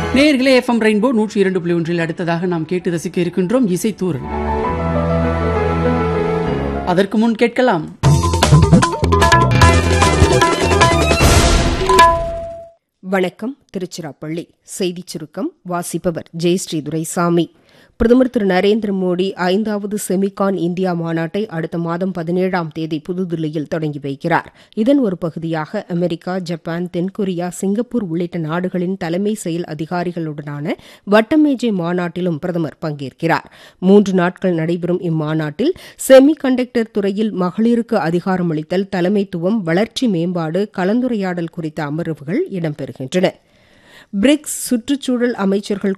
நேர்களே FM rainbow நூற்றி இரண்டு புள்ளி ஒன்றில் அடுத்ததாக நாம் கேட்டு ரசிக்க இருக்கின்றோம் இசைத்தூரல் அதற்கு முன் கேட்கலாம் வணக்கம் திருச்சிராப்பள்ளி செய்திச் சுருக்கம் வாசிப்பவர் ஜெயஸ்ரீ துரைசாமி பிரதமர் திரு நரேந்திர மோடி ஐந்தாவது செமிகான் இந்தியா மாநாட்டை அடுத்த மாதம் பதினேழாம் தேதி புதுதில்லியில் தொடங்கி வைக்கிறார் இதன் ஒரு பகுதியாக அமெரிக்கா ஜப்பான் தென்கொரியா சிங்கப்பூர் உள்ளிட்ட நாடுகளின் தலைமை செயல் அதிகாரிகளுடனான வட்டமேஜை மாநாட்டிலும் பிரதமர் பங்கேற்கிறார் மூன்று நாட்கள் நடைபெறும் இம்மாநாட்டில் செமி கண்டக்டர் துறையில் மகளிருக்கு அதிகாரமளித்தல் தலைமைத்துவம் வளர்ச்சி மேம்பாடு கலந்துரையாடல் குறித்த அமர்வுகள் இடம்பெறுகின்றன பிரிக்ஸ் சுற்றுச்சூழல் அமைச்சர்கள்